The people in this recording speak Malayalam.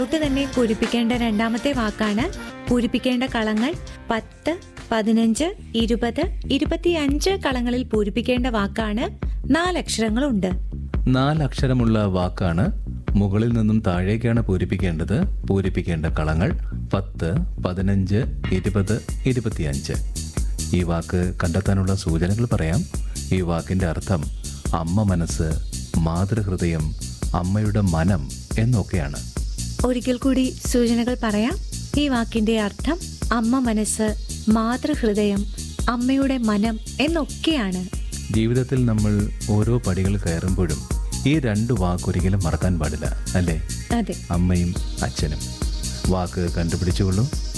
തൊട്ട് തന്നെ പൂരിപ്പിക്കേണ്ട രണ്ടാമത്തെ വാക്കാണ് പൂരിപ്പിക്കേണ്ട കളങ്ങൾ പത്ത് പതിനഞ്ച് ഇരുപത് ഇരുപത്തിയഞ്ച് കളങ്ങളിൽ പൂരിപ്പിക്കേണ്ട വാക്കാണ് നാലക്ഷരങ്ങളുണ്ട് നാലക്ഷരമുള്ള വാക്കാണ് മുകളിൽ നിന്നും താഴേക്കാണ് പൂരിപ്പിക്കേണ്ടത് പൂരിപ്പിക്കേണ്ട കളങ്ങൾ പത്ത് പതിനഞ്ച് ഇരുപത് ഇരുപത്തിയഞ്ച് ഈ വാക്ക് കണ്ടെത്താനുള്ള സൂചനകൾ പറയാം ഈ വാക്കിന്റെ അർത്ഥം അമ്മ മനസ്സ് മാതൃഹൃദയം അമ്മയുടെ മനം എന്നൊക്കെയാണ് ഒരിക്കൽ കൂടി സൂചനകൾ പറയാം ഈ വാക്കിന്റെ അർത്ഥം അമ്മ മനസ്സ് മാതൃഹൃദയം അമ്മയുടെ മനം എന്നൊക്കെയാണ് ജീവിതത്തിൽ നമ്മൾ ഓരോ പടികൾ കയറുമ്പോഴും ഈ രണ്ട് വാക്കൊരിക്കലും മറക്കാൻ പാടില്ല അല്ലേ അതെ അമ്മയും അച്ഛനും വാക്ക് കണ്ടുപിടിച്ചുകൊള്ളൂ